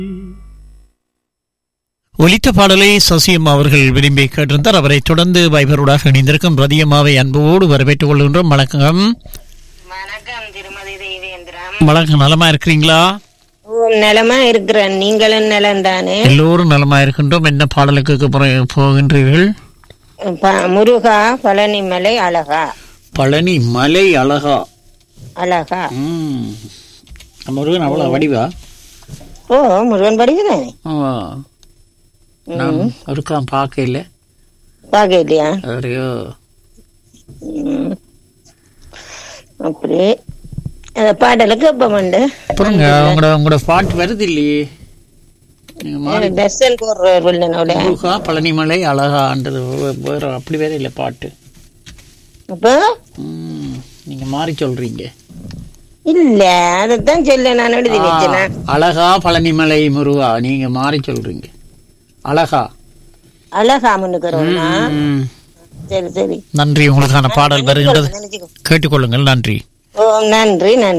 ஒலித்த பாடலை சசியம் அவர்கள் விரும்பி கேட்டிருந்தார் அவரை தொடர்ந்து வைபரோடாக இணைந்திருக்கும் ரதியம்மாவை அன்போடு வரவேற்றுக் கொள்கின்றோம் வணக்கம் வணக்கம் திருமதி தேவேந்திரம் வணக்கம் நலமா இருக்கிறீங்களா ஓ, நலமா இருக்கிறேன் நீங்களும் நலம் தானே எல்லோரும் நலமா இருக்கின்றோம் என்ன பாடலுக்கு புற- போகின்றீர்கள் ப- முருகா பழனிமலை அழகா பழனி மலை அழகா அழகா ம். முருகன் அவ்வளவு வடிவா ஓ முருகன் படிக்கிறேன் ஆ. நான் ஒருக்கா பார்க்க இல்லை பார்க்க இல்லையா அவரையோ ம். அப்படி அந்த பாடலுக்கு எப்ப உண்டு அப்புறங்க உங்களோட உங்களோட பாட்டு வருது இல்லையே நீங்க மாறி தர்சன் போடுறவர் என்னோட முருகா பழனிமலை அழகான்றது வே- வேற அப்படி வேற இல்லை பாட்டு அப்போ ம், நீங்க மாறி சொல்றீங்க இல்ல அதைத்தான் சொல்ல நான் எழுதி வச்சேன் அழகா பழனிமலை முருகா நீங்க மாறி சொல்றீங்க அழகா அழகா முன்னுக்குறோம்னா ம். சரி சரி நன்றி உங்களுக்கான பாடல் வருகின்றது நினைச்சுக்கோ கேட்டுக்கொள்ளுங்கள் நன்றி ஓ நன்றி நன்றி